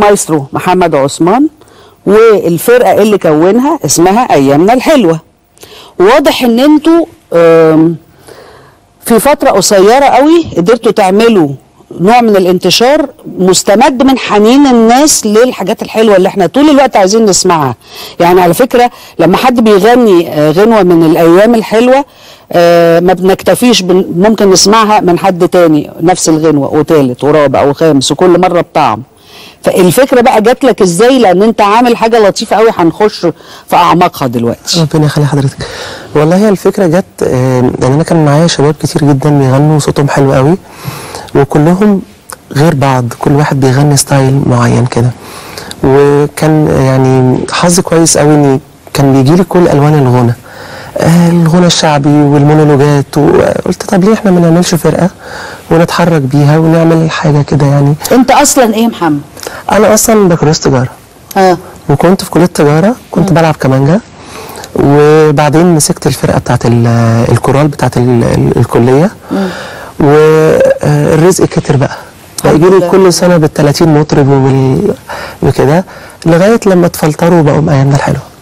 المايسترو محمد عثمان والفرقه اللي كونها اسمها ايامنا الحلوه واضح ان انتوا آم، في فتره قصيره قوي قدرتوا تعملوا نوع من الانتشار مستمد من حنين الناس للحاجات الحلوه اللي احنا طول الوقت عايزين نسمعها يعني على فكره لما حد بيغني آه، غنوه من الايام الحلوه آه، ما بنكتفيش بن- ممكن نسمعها من حد تاني نفس الغنوه وتالت ورابع وخامس وكل مره بطعم فالفكره بقى جات لك ازاي لان انت عامل حاجه لطيفه قوي هنخش في اعماقها دلوقتي ربنا يخلي حضرتك والله هي الفكره جت آه، ان انا كان معايا شباب كتير جدا بيغنوا صوتهم حلو قوي وكلهم غير بعض كل واحد بيغني ستايل معين كده وكان يعني حظ كويس قوي ان كان بيجي لي كل الوان الغنى آه، الغنى الشعبي والمونولوجات وقلت طب ليه احنا ما نعملش فرقه ونتحرك بيها ونعمل حاجه كده يعني انت اصلا ايه يا محمد انا اصلا بكالوريوس تجاره اه وكنت في كليه تجاره كنت بلعب كمانجا وبعدين مسكت الفرقه بتاعت ال- الكورال بتاعت ال- ال- الكليه والرزق كتر بقى بقى يجي لي لله. كل سنه بال 30 مطرب وبال وكده لغايه لما اتفلتروا وبقوا ايامنا الحلوه